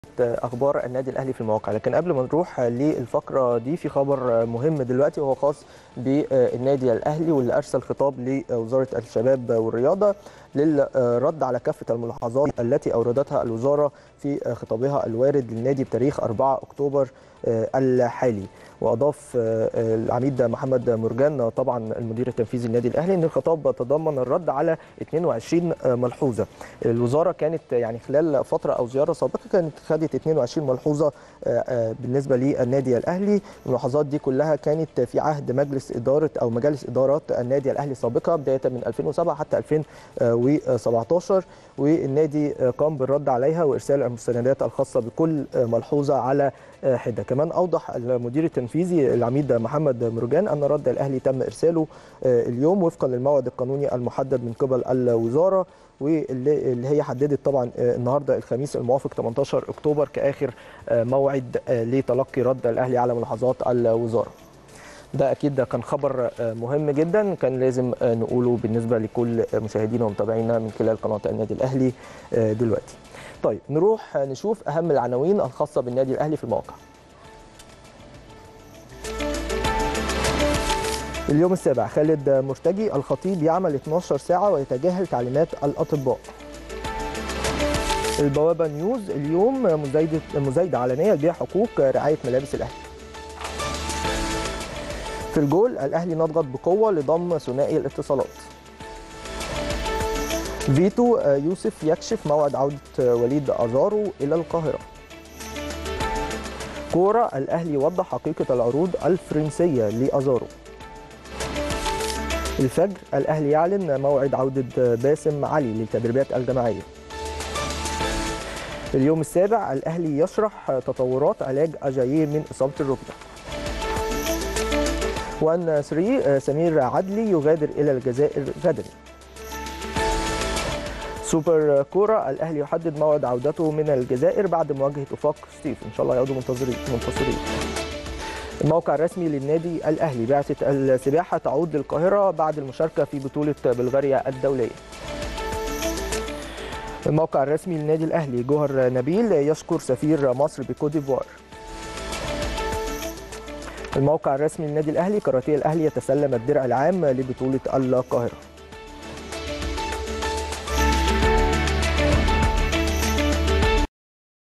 اخبار النادي الاهلي في المواقع لكن قبل ما نروح للفقره دي في خبر مهم دلوقتي وهو خاص بالنادي الاهلي واللي ارسل خطاب لوزاره الشباب والرياضه للرد على كافه الملاحظات التي اوردتها الوزاره في خطابها الوارد للنادي بتاريخ 4 اكتوبر الحالي واضاف العميد محمد مرجان طبعا المدير التنفيذي للنادي الاهلي ان الخطاب تضمن الرد على 22 ملحوظه الوزاره كانت يعني خلال فتره او زياره سابقه كانت خدت 22 ملحوظه بالنسبه للنادي الاهلي الملاحظات دي كلها كانت في عهد مجلس اداره او مجالس ادارات النادي الاهلي السابقه بدايه من 2007 حتى 2017 والنادي قام بالرد عليها وارسال المستندات الخاصه بكل ملحوظه على حده كمان اوضح المدير التنفيذي العميد محمد مرجان ان رد الاهلي تم ارساله اليوم وفقا للموعد القانوني المحدد من قبل الوزاره واللي هي حددت طبعا النهارده الخميس الموافق 18 اكتوبر كاخر موعد لتلقي رد الاهلي على ملاحظات الوزاره. ده اكيد ده كان خبر مهم جدا كان لازم نقوله بالنسبه لكل مشاهدينا ومتابعينا من خلال قناه النادي الاهلي دلوقتي. طيب نروح نشوف اهم العناوين الخاصه بالنادي الاهلي في المواقع. اليوم السابع خالد مرتجي الخطيب يعمل 12 ساعة ويتجاهل تعليمات الأطباء البوابة نيوز اليوم مزايدة مزايدة علنية لبيع حقوق رعاية ملابس الأهلي في الجول الأهلي نضغط بقوة لضم ثنائي الاتصالات فيتو يوسف يكشف موعد عودة وليد أزارو إلى القاهرة كورة الأهلي وضح حقيقة العروض الفرنسية لأزارو الفجر الأهلي يعلن موعد عودة باسم علي للتدريبات الجماعية اليوم السابع الأهلي يشرح تطورات علاج أجاييه من إصابة الركبة وأن 3 سمير عدلي يغادر إلى الجزائر غدا سوبر كورة الأهلي يحدد موعد عودته من الجزائر بعد مواجهة أفاق ستيف إن شاء الله يعودوا منتصرين منتصرين الموقع الرسمي للنادي الاهلي بعثه السباحه تعود للقاهره بعد المشاركه في بطوله بلغاريا الدوليه الموقع الرسمي للنادي الاهلي جوهر نبيل يشكر سفير مصر بكوت ديفوار الموقع الرسمي للنادي الاهلي كاراتيه الاهلي يتسلم الدرع العام لبطوله القاهره